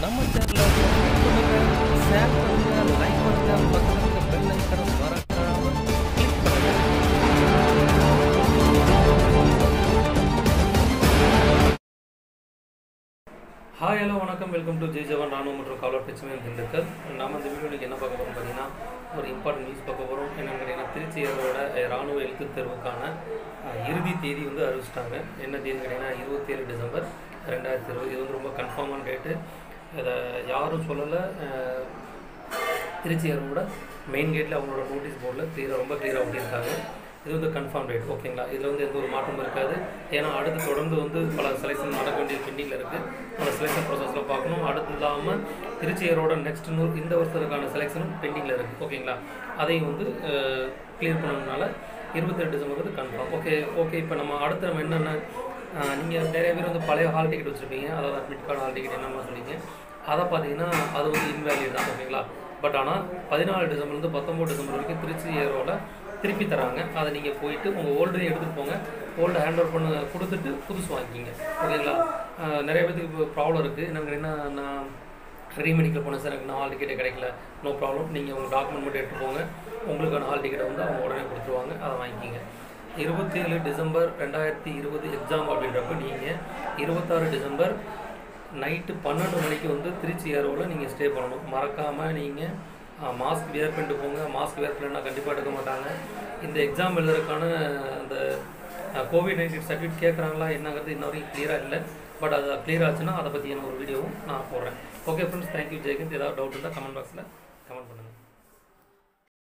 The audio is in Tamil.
நம்ம சேனலை பண்ணுங்க ஷேர் பண்ணுங்க லைக் பண்ணுங்க பக்கத்துல இருக்க பெல் ஐக்கனை மறக்காம கிளிக் பண்ணுங்க ஹாய் ஹலோ வணக்கம் வெல்கம் டு ஜெய் ஜவான் ராணுவ மற்றும் காவலர் பிரச்சனை திண்டுக்கல் நம்ம இந்த வீடியோ இன்னைக்கு என்ன பார்க்க போகிறோம் பார்த்தீங்கன்னா ஒரு இம்பார்ட்டன்ட் நியூஸ் பார்க்க போகிறோம் என்னென்னு கேட்டிங்கன்னா திருச்சியோட ராணுவ எழுத்து தேர்வுக்கான அஹ், இறுதி தேதி வந்து அறிவிச்சிட்டாங்க என்ன தேதி கேட்டிங்கன்னா இருபத்தேழு டிசம்பர் ரெண்டாயிரத்தி இருபது இது வந்து ரொம்ப கன்ஃபார்மான டேட்டு இதை யாரும் சொல்லலை அஹ், திருச்சி அருவோட மெயின் கேட்டில் அவங்களோட நோட்டீஸ் போர்டில் கிளியராக ரொம்ப கிளியராக ஒட்டியிருக்காங்க இது வந்து கன்ஃபார்ம் டேட் ஓகேங்களா இதில் வந்து எந்த ஒரு மாற்றமும் இருக்காது ஏன்னா அடுத்து தொடர்ந்து வந்து பல செலெக்ஷன் நடக்க வேண்டிய பெண்டிங்கில் இருக்குது பல செலெக்ஷன் ப்ராசஸில் பார்க்கணும் அடுத்து இல்லாமல் திருச்சி அரோட நெக்ஸ்ட் இன்னொரு இந்த வருஷத்துக்கான செலெக்ஷனும் பெண்டிங்கில் இருக்குது ஓகேங்களா அதையும் வந்து கிளியர் பண்ணதுனால இருபத்தெட்டு டிசம்பர் வந்து கன்ஃபார்ம் ஓகே ஓகே இப்போ நம்ம அடுத்து நம்ம என்னென்ன நீங்கள் நிறைய பேர் வந்து பழைய ஹால் டிக்கெட் வச்சுருப்பீங்க அதாவது அட்மிட் கார்டு ஹால் டிக்கெட் என்னென்ன சொல்லிங்க அதை பார்த்தீங்கன்னா அது வந்து இன்வேலிட் தான் ஓகேங்களா பட் ஆனால் பதினாலு டிசம்பர்லேருந்து பத்தொம்போது டிசம்பர் வரைக்கும் திருச்சி ஏரோவில் திருப்பி தராங்க அதை நீங்கள் போயிட்டு உங்கள் ஓல்டையும் எடுத்துகிட்டு போங்க ஓல்டு ஹேண்ட் ஓவர் பண்ண கொடுத்துட்டு புதுசு வாங்கிக்கிங்க ஓகேங்களா அஹ் நிறைய பேருக்கு இப்போ ப்ராப்ளம் இருக்குது என்னங்க என்ன நான் ரீமெடிக்கல் போனேன் சார் எனக்கு நான் ஹால் டிக்கெட்டே கிடைக்கல நோ ப்ராப்ளம் நீங்கள் உங்கள் டாக்குமெண்ட் மட்டும் எடுத்து போங்க உங்களுக்கான ஹால் டிக்கெட்டை வந்து அவங்க உடனே கொடுத்துருவாங்க அதை வாங்கிக்கிங்க இருபத்தேழு டிசம்பர் ரெண்டாயிரத்தி இருபது எக்ஸாம் அப்படின்றப்ப நீங்கள் இருபத்தாறு டிசம்பர் நைட்டு பன்னெண்டு மணிக்கு வந்து திருச்சி ஏரோவில் நீங்கள் ஸ்டே பண்ணணும் மறக்காமல் நீங்கள் மாஸ்க் வியர் பண்ணிட்டு போங்க மாஸ்க் வியர் பண்ணா கண்டிப்பாக எடுக்க மாட்டாங்க இந்த எக்ஸாம் எழுதுறதுக்கான அந்த கோவிட் நைன்டீன் சர்டிஃபிகேட் கேட்குறாங்களா என்னங்கிறது இன்ன வரைக்கும் கிளியராக இல்லை பட் அது கிளியர் ஆச்சுன்னா அதை பற்றியான ஒரு வீடியோவும் நான் போடுறேன் ஓகே ஃப்ரெண்ட்ஸ் தேங்க்யூ ஜெயகந்த் ஏதாவது டவுட் இருந்தால் கமெண்ட் பாக்ஸில்